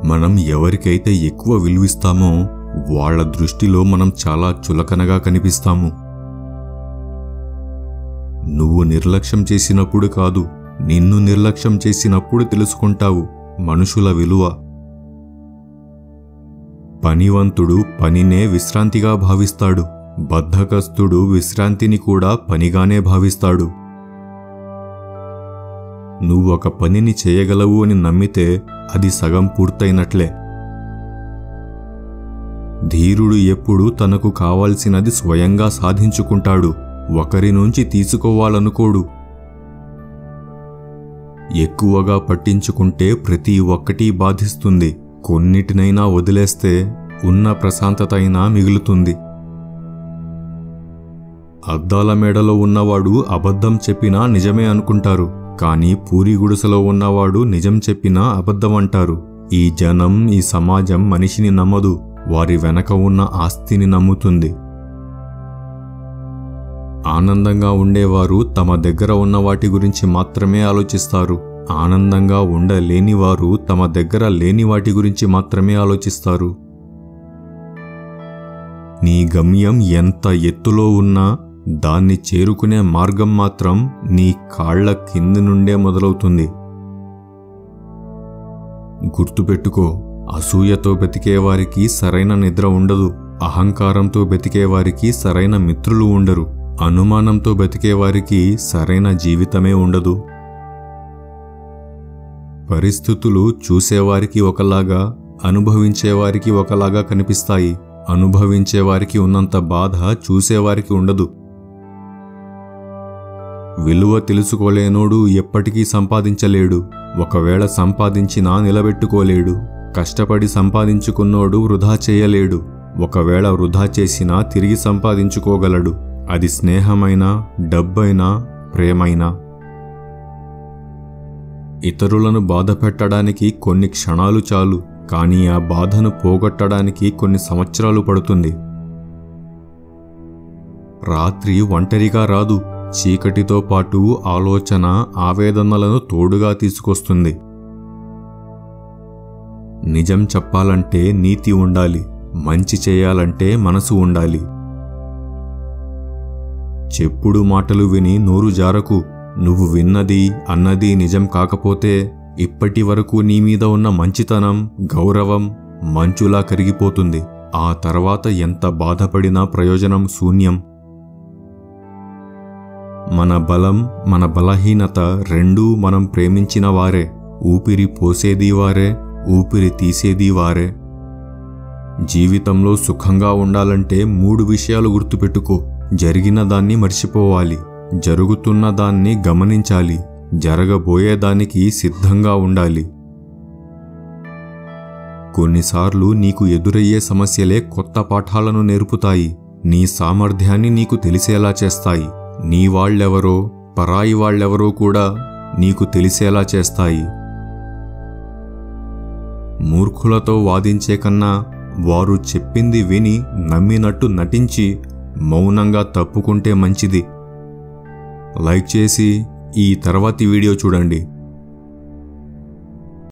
మనం ఎవరికైతే ఎక్కువ విలువిస్తామో వాళ్ళ దృష్టిలో మనం చాలా చులకనగా కనిపిస్తాము నువ్వు నిర్లక్ష్యం చేసినప్పుడు కాదు నిన్ను నిర్లక్ష్యం చేసినప్పుడు తెలుసుకుంటావు మనుషుల విలువ పనివంతుడు పనినే విశ్రాంతిగా భావిస్తాడు బద్ధకస్తుడు విశ్రాంతిని కూడా పనిగానే భావిస్తాడు నువ్వొక పనిని చేయగలవు అని నమ్మితే అది సగం పూర్తయినట్లే ధీరుడు ఎప్పుడు తనకు కావాల్సినది స్వయంగా సాధించుకుంటాడు ఒకరి నుంచి తీసుకోవాలనుకోడు ఎక్కువగా పట్టించుకుంటే ప్రతి ఒక్కటి బాధిస్తుంది కొన్నిటినైనా వదిలేస్తే ఉన్న ప్రశాంతత అయినా మిగులుతుంది అద్దాల మేడలో ఉన్నవాడు అబద్ధం చెప్పినా నిజమే అనుకుంటారు కానీ పూరి గుడిసెలో ఉన్నవాడు నిజం చెప్పినా అబద్ధం అంటారు ఈ జనం ఈ సమాజం మనిషిని నమ్మదు వారి వెనక ఉన్న ఆస్తిని నమ్ముతుంది ఆనందంగా ఉండేవారు తమ దగ్గర ఉన్న వాటి గురించి మాత్రమే ఆలోచిస్తారు ఆనందంగా ఉండలేని వారు తమ దగ్గర లేని వాటి గురించి మాత్రమే ఆలోచిస్తారు నీ గమ్యం ఎంత ఎత్తులో ఉన్నా దాన్ని చేరుకునే మార్గం మాత్రం నీ కాళ్ల కింది నుండే మొదలవుతుంది గుర్తుపెట్టుకో అసూయతో బతికేవారికి సరైన నిద్ర ఉండదు అహంకారంతో బతికేవారికి సరైన మిత్రులు ఉండరు అనుమానంతో బతికేవారికి సరైన జీవితమే ఉండదు పరిస్థితులు చూసేవారికి ఒకలాగా అనుభవించేవారికి ఒకలాగా కనిపిస్తాయి అనుభవించేవారికి ఉన్నంత బాధ చూసేవారికి ఉండదు విలువ తెలుసుకోలేనోడు ఎప్పటికీ సంపాదించలేడు ఒకవేళ సంపాదించినా నిలబెట్టుకోలేడు కష్టపడి సంపాదించుకున్నోడు వృధా చేయలేడు ఒకవేళ వృధా చేసినా తిరిగి సంపాదించుకోగలడు అది స్నేహమైనా డబ్బైనా ప్రేమైనా ఇతరులను బాధ పెట్టడానికి కొన్ని క్షణాలు చాలు కానీ ఆ బాధను పోగొట్టడానికి కొన్ని సంవత్సరాలు పడుతుంది రాత్రి ఒంటరిగా రాదు చీకటితో పాటు ఆలోచన ఆవేదనలను తోడుగా తీసుకొస్తుంది నిజం చెప్పాలంటే నీతి ఉండాలి మంచి చేయాలంటే మనసు ఉండాలి చెప్పుడు మాటలు విని నోరు జారకు నువ్వు విన్నది అన్నది నిజం కాకపోతే ఇప్పటి వరకు నీ మీద ఉన్న మంచితనం గౌరవం మంచులా కరిగిపోతుంది ఆ తర్వాత ఎంత బాధపడినా ప్రయోజనం శూన్యం మన బలం మన బలహీనత రెండూ మనం ప్రేమించిన వారే ఊపిరి పోసేది వారే ఊపిరి తీసేది వారే జీవితంలో సుఖంగా ఉండాలంటే మూడు విషయాలు గుర్తుపెట్టుకో జరిగిన దాన్ని మర్చిపోవాలి జరుగుతున్న దాన్ని గమనించాలి జరగబోయేదానికి సిద్ధంగా ఉండాలి కొన్నిసార్లు నీకు ఎదురయ్యే సమస్యలే కొత్త పాఠాలను నేర్పుతాయి నీ సామర్థ్యాన్ని నీకు తెలిసేలా చేస్తాయి నీ వాళ్ళెవరో పరాయి వాళ్ళెవరో కూడా నీకు తెలిసేలా చేస్తాయి మూర్ఖులతో వాదించే కన్నా వారు చెప్పింది విని నమ్మినట్టు నటించి మౌనంగా తప్పుకుంటే మంచిది లైక్ చేసి ఈ తర్వాతి వీడియో చూడండి